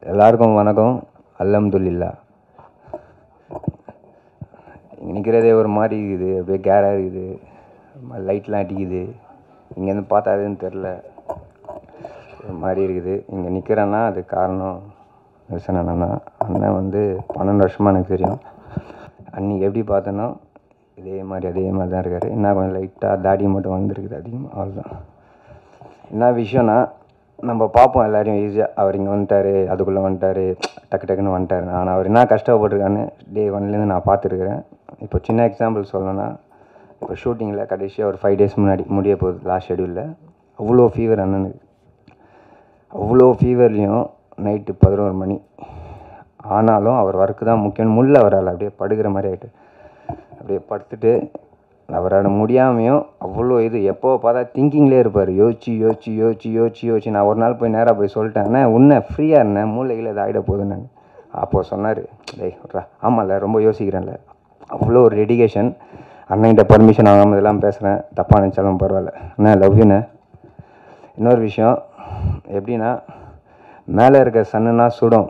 எல்லாருக்கும் வணக்கம் அல்ஹம்துலில்லா இங்கே நிற்கிறதே ஒரு மாதிரி இருக்குது அப்படியே கேராக இருக்குது லைட்லாம் அடிக்குது இங்கேருந்து பார்த்தா எதுன்னு தெரில ஒரு மாதிரி இருக்குது இங்கே நிற்கிறேன்னா அது காரணம் விசன் அண்ணன் தான் அண்ணன் வந்து பன்னெண்டு வருஷமாக எனக்கு தெரியும் அன்றைக்கி எப்படி பார்த்தேனோ இதே மாதிரி அதே மாதிரி தான் இருக்கார் என்ன கொஞ்சம் லைட்டாக தாடி மட்டும் வந்திருக்குது அதிகமாக அவ்வளோதான் என்ன விஷயம்னா நம்ம பார்ப்போம் எல்லாரையும் ஈஸியாக அவர் இங்கே வந்துட்டாரு அதுக்குள்ளே வந்துட்டாரு டக்கு டக்குன்னு வந்துட்டாரு ஆனால் அவர் என்ன கஷ்டப்பட்டிருக்கான்னு டே ஒன்லேருந்து நான் பார்த்துருக்குறேன் இப்போ சின்ன எக்ஸாம்பிள் சொல்லணும்னா இப்போ ஷூட்டிங்கில் கடைசியாக ஒரு ஃபைவ் டேஸ் முன்னாடி முடிய போகுது லாஸ்ட் ஷெடியூலில் அவ்வளோ ஃபீவர் அண்ணனுக்கு அவ்வளோ ஃபீவர்லேயும் நைட்டு பதினோரு மணி ஆனாலும் அவர் ஒர்க்கு தான் முக்கியம் முள்ள அவரால் அப்படியே படுக்கிற மாதிரி ஆகிட்டு அப்படியே படுத்துட்டு அவரால் முடியாமையும் அவ்வளோ இது எப்போ பார்த்தா திங்கிங்லேயே இருப்பார் யோசிச்சு யோசிச்சு யோசிச்சு யோசிச்சு யோசிச்சு நான் ஒரு நாள் போய் நேராக போய் சொல்லிட்டேன் அண்ணா உன்னை ஃப்ரீயாக இருந்தேன் மூளையில் இது ஆகிட போகுதுன்னு அப்போது சொன்னார் டேய் விட்றா ஆமாம்ல ரொம்ப யோசிக்கிறேன்ல அவ்வளோ ஒரு டெடிகேஷன் அண்ணன்கிட்ட பர்மிஷன் வாங்காமல் இதெல்லாம் பேசுகிறேன் தப்பாக நினச்சாலும் பரவாயில்ல அண்ணா லவ் யூண்ணே இன்னொரு விஷயம் எப்படின்னா மேலே இருக்க சன்னுனா சுடும்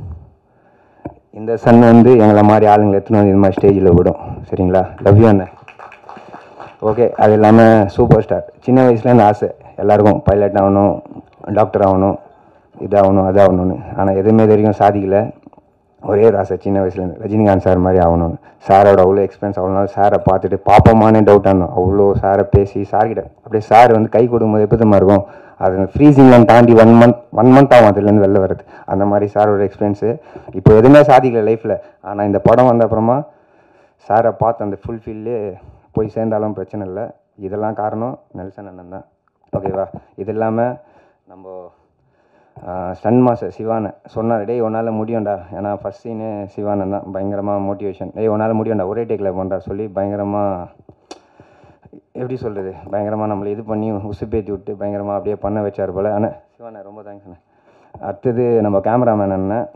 இந்த சன் வந்து எங்களை மாதிரி ஆளுங்களை எடுத்துன்னு வந்து இந்த மாதிரி ஸ்டேஜில் விடும் சரிங்களா லவ் யூ அண்ணே ஓகே அது இல்லாமல் சூப்பர் ஸ்டார் சின்ன வயசுலேருந்து ஆசை எல்லாருக்கும் பைலட் ஆகணும் டாக்டர் ஆகணும் இதாகணும் அதாகணும்னு ஆனால் எதுவுமே இது வரைக்கும் சாதிக்கல ஒரே ஒரு ஆசை சின்ன வயசுலேருந்து ரஜினிகாந்த் சார் மாதிரி ஆகணும்னு சாரோட அவ்வளோ எக்ஸ்பீரியன்ஸ் அவ்வளோ நாள் சாரை பார்த்துட்டு பாப்போமானே டவுட் ஆனோம் அவ்வளோ சாரை பேசி சார்கிட்ட அப்படியே சார் வந்து கை கொடுக்கும்போது எப்படி தெரியுமா இருக்கும் அது ஃப்ரீசிங்லாம் தாண்டி ஒன் மந்த் ஒன் மந்த் ஆகும் அதுலேருந்து வெளில வருது அந்த மாதிரி சாரோட எக்ஸ்பீரியன்ஸு இப்போ எதுவுமே சாதிக்கல லைஃப்பில் ஆனால் இந்த படம் வந்த அப்புறமா சாரை பார்த்து அந்த ஃபுல் ஃபீல்லே போய் சேர்ந்தாலும் பிரச்சனை இல்லை இதெல்லாம் காரணம் நெல்சன் அண்ணன் தான் ஓகேவா இது இல்லாமல் நம்ம சன் மாஸ்டர் சிவானை சொன்னார் டேய் உன்னால் முடியும்டா ஏன்னா ஃபஸ்ட் சீனே சிவானன் தான் பயங்கரமாக மோட்டிவேஷன் டேய் உன்னால் முடியும்டா ஒரே டேக்கில் பண்ணுறா சொல்லி பயங்கரமாக எப்படி சொல்கிறது பயங்கரமாக நம்மளை இது பண்ணி உசுப்பேத்தி விட்டு பயங்கரமாக அப்படியே பண்ண வச்சார் போல் ஆனால் சிவானே ரொம்ப தேங்க்ஸ் அண்ணே அடுத்தது நம்ம கேமராமேன் அண்ணன்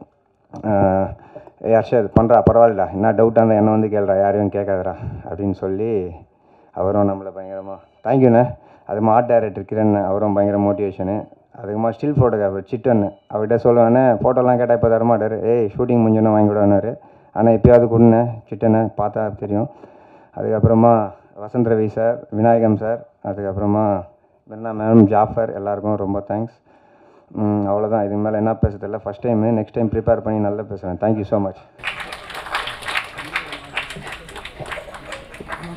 ஏ ஹர்ஷத் பண்ணுறா பரவாயில்லடா என்ன டவுட்டாக இருந்தால் என்ன வந்து கேளுடா யாரையும் கேட்காதடா அப்படின்னு சொல்லி அவரும் நம்மளை பயங்கரமாக தேங்க்யூண்ணே அதுமா ஆர்ட் டைரக்டர் கிரண் அவரும் பயங்கர மோட்டிவேஷனு அதுக்குமா ஸ்டில் ஃபோட்டோகிராஃபர் சிட்டன்னு அவர்கிட்ட சொல்லுவேண்ணே ஃபோட்டோலாம் கேட்டால் இப்போ தரமாட்டார் ஏய் ஷூட்டிங் முடிஞ்சோன்னு வாங்கி விடுவானாரு ஆனால் எப்பயாவது கொடுண்ணே சிட்டனை பார்த்தா தெரியும் அதுக்கப்புறமா வசந்த் ரவி சார் விநாயகம் சார் அதுக்கப்புறமா மிர்னா மேம் ஜாஃபர் எல்லாருக்கும் ரொம்ப தேங்க்ஸ் அவ்வளோதான் இதுக்கு மேலே என்ன பேசுறதில்ல first time next time prepare பண்ணி நல்லா பேசுகிறேன் தேங்க்யூ ஸோ மச்